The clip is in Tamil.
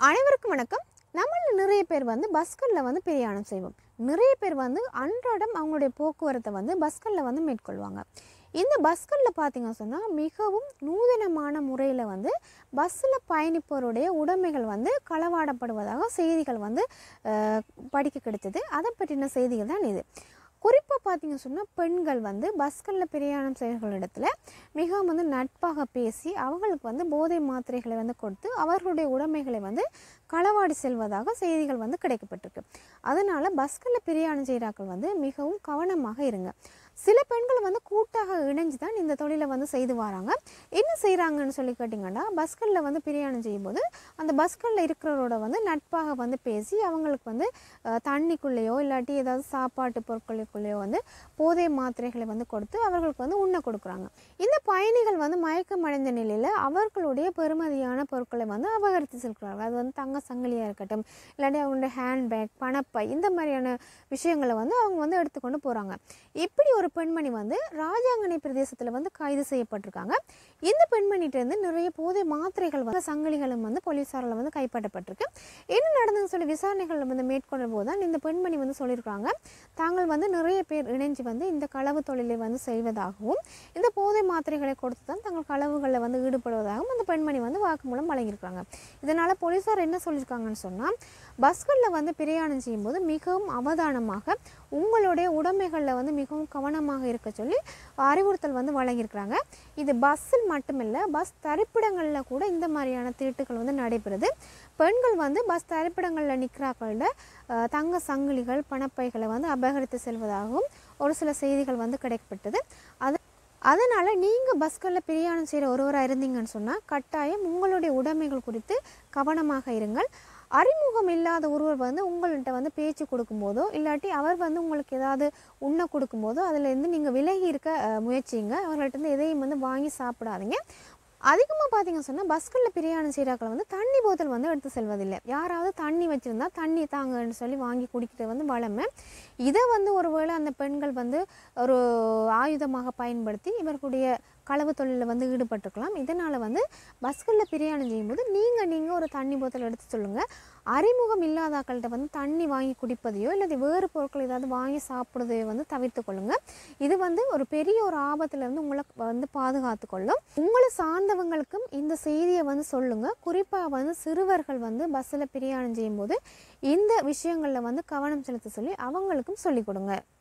அனைவருக்கும் வணக்கம் நம்மள நிறைய பேர் வந்து பஸ்களில் வந்து பிரயாணம் செய்வோம் நிறைய பேர் வந்து அன்றாடம் அவங்களுடைய போக்குவரத்தை வந்து பஸ்களில் வந்து மேற்கொள்வாங்க இந்த பஸ்களில் பார்த்தீங்க சொன்னால் மிகவும் நூதனமான முறையில் வந்து பஸ்ஸில் பயணிப்பவருடைய உடைமைகள் வந்து களவாடப்படுவதாக செய்திகள் வந்து அஹ், படிக்க கிடைத்தது அதை பற்றின செய்திகள் தான் இது குறிப்பாக பார்த்தீங்க சொன்னால் பெண்கள் வந்து பஸ்களில் பிரயாணம் செய்கிற இடத்துல மிகவும் வந்து நட்பாக பேசி அவங்களுக்கு வந்து போதை மாத்திரைகளை வந்து கொடுத்து அவர்களுடைய உடைமைகளை வந்து களவாடி செல்வதாக செய்திகள் வந்து கிடைக்கப்பட்டிருக்கு அதனால் பஸ்களில் பிரயாணம் செய்கிறாக்கள் வந்து மிகவும் கவனமாக இருங்க சில பெண்கள் வந்து கூட்டாக இணைஞ்சு தான் இந்த தொழிலை வந்து செய்து வராங்க என்ன செய்கிறாங்கன்னு சொல்லி கேட்டிங்கன்னா பஸ்களில் வந்து பிரயாணம் செய்யும்போது அந்த பஸ்களில் இருக்கிறவரோட வந்து நட்பாக வந்து பேசி அவங்களுக்கு வந்து அஹ், தண்ணிக்குள்ளேயோ இல்லாட்டி ஏதாவது சாப்பாட்டு பொருட்களுக்குள்ளேயோ வந்து போதை மாத்திரைகளை வந்து கொடுத்து அவர்களுக்கு வந்து உண்ண கொடுக்குறாங்க இந்த பயணிகள் வந்து மயக்கம் அடைந்த நிலையில் அவர்களுடைய பெறுமதியான பொருட்களை வந்து அபகரித்து செல்கிறார்கள் அது வந்து தங்க சங்கிலியாக இருக்கட்டும் இல்லாட்டி அவங்களுடைய ஹேண்ட்பேக் பணப்பை இந்த மாதிரியான விஷயங்களை வந்து அவங்க வந்து எடுத்துக்கொண்டு போகிறாங்க இப்படி ஒரு பெண்மணி வந்து ராஜாங்கனை பிரதேசத்தில் வந்து கைது செய்யப்பட்டிருக்காங்க இந்த பெண்மணிகிட்டேருந்து நிறைய போதை மாத்திரைகள் வந்து சங்கிலிகளும் வந்து போலீஸாரில் வந்து கைப்பற்றப்பட்டிருக்கு என்ன நடந்ததுன்னு சொல்லி விசாரணைகள் வந்து மேற்கொண்ட போது தான் இந்த பெண்மணி வந்து சொல்லியிருக்காங்க தாங்கள் வந்து நிறைய பேர் இணைஞ்சு வந்து இந்த களவு தொழிலை வந்து செய்வதாகவும் இந்த போதை மாத்திரைகளை கொடுத்து தான் தங்கள் களவுகளில் வந்து ஈடுபடுவதாகவும் அந்த பெண்மணி வந்து வாக்குமூலம் வழங்கியிருக்காங்க இதனால் போலீஸார் என்ன சொல்லியிருக்காங்கன்னு சொன்னால் பஸ்களில் வந்து பிரயாணம் செய்யும்போது மிகவும் அவதானமாக உங்களுடைய உடைமைகளில் வந்து மிகவும் கவனமாக இருக்க சொல்லி அறிவுறுத்தல் வந்து வழங்கியிருக்கிறாங்க இது பஸ்ஸில் மட்டுமில்லை பஸ் தரிப்பிடங்களில் கூட இந்த மாதிரியான திருட்டுகள் வந்து நடைபெறுது பெண்கள் வந்து பஸ் தரிப்பிடங்களில் நிற்கிறாக்கள தங்க சங்கிலிகள் பணப்பைகளை வந்து அபகரித்து செல்வதாகவும் ஒரு சில செய்திகள் வந்து கிடைக்கப்பட்டது அது அதனால் நீங்கள் பஸ்களில் பிரயாணம் செய்கிற ஒருவராக இருந்தீங்கன்னு சொன்னால் கட்டாயம் உங்களுடைய உடைமைகள் குறித்து கவனமாக இருங்கள் அறிமுகம் இல்லாத ஒருவர் வந்து உங்கள்கிட்ட வந்து பேச்சு கொடுக்கும்போதோ இல்லாட்டி அவர் வந்து உங்களுக்கு ஏதாவது உண்ண கொடுக்கும்போதோ அதுலேருந்து நீங்கள் விலகி இருக்க அஹ், முயற்சிங்க அவர்கள்ட்ட இருந்து எதையும் வந்து வாங்கி சாப்பிடாதீங்க அதிகமாக பார்த்தீங்கன்னு சொன்னால் பஸ்களில் பிரயாணம் செய்கிறாக்கள் வந்து தண்ணி போத்தல் வந்து எடுத்து செல்வதில்லை யாராவது தண்ணி வச்சுருந்தா தண்ணி தாங்கன்னு சொல்லி வாங்கி குடிக்கிறது வந்து வளமை இதை வந்து ஒருவேளை அந்த பெண்கள் வந்து ஒரு ஆயுதமாக பயன்படுத்தி இவர்களுடைய களவு தொழிலில் வந்து ஈடுபட்டிருக்கலாம் இதனால் வந்து பஸ்களில் பிரயாணம் செய்யும்போது நீங்கள் நீங்கள் ஒரு தண்ணி போத்தல் எடுத்து சொல்லுங்கள் அறிமுகம் இல்லாதாக்கள்கிட்ட வந்து தண்ணி வாங்கி குடிப்பதையோ இல்லை வேறு பொருட்கள் ஏதாவது வாங்கி சாப்பிடுறதையோ வந்து தவிர்த்து கொள்ளுங்க இது வந்து ஒரு பெரிய ஒரு ஆபத்துலேருந்து உங்களை வந்து பாதுகாத்து கொள்ளும் உங்களை சார்ந்தவங்களுக்கும் இந்த செய்தியை வந்து சொல்லுங்கள் குறிப்பாக வந்து சிறுவர்கள் வந்து பஸ்ஸில் பிரயாணம் செய்யும்போது இந்த விஷயங்களில் வந்து கவனம் செலுத்த சொல்லி அவங்களுக்கும் சொல்லிக் கொடுங்க